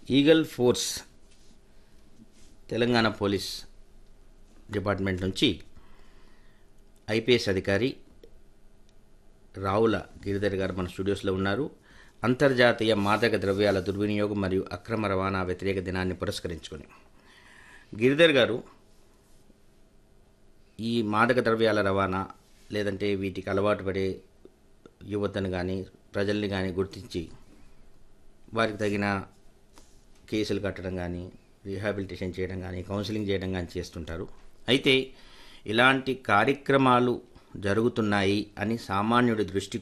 eagle force Telangana police department నుంచి IPS అధికారి రావుల గిరిధర్ గారు మన స్టూడియోస్లో ఉన్నారు అంతర్జాతీయ మాదక ద్రవ్యాల దుర్వినియోగం మరియు అక్రమ రవాణా వ్యతిరేక దినాన్ని పురస్కరించుకొని గిరిధర్ గారు ఈ మాదక ద్రవ్యాల రవాణా లేదంటే వీటికి అలవాటు పడే యువతను కానీ ప్రజల్ని కానీ గుర్తించి వారికి తగిన కేసులు కట్టడం కానీ రీహాబిలిటేషన్ చేయడం కానీ కౌన్సిలింగ్ చేయడం కానీ చేస్తుంటారు అయితే ఇలాంటి కార్యక్రమాలు జరుగుతున్నాయి అని సామాన్యుడి దృష్టికి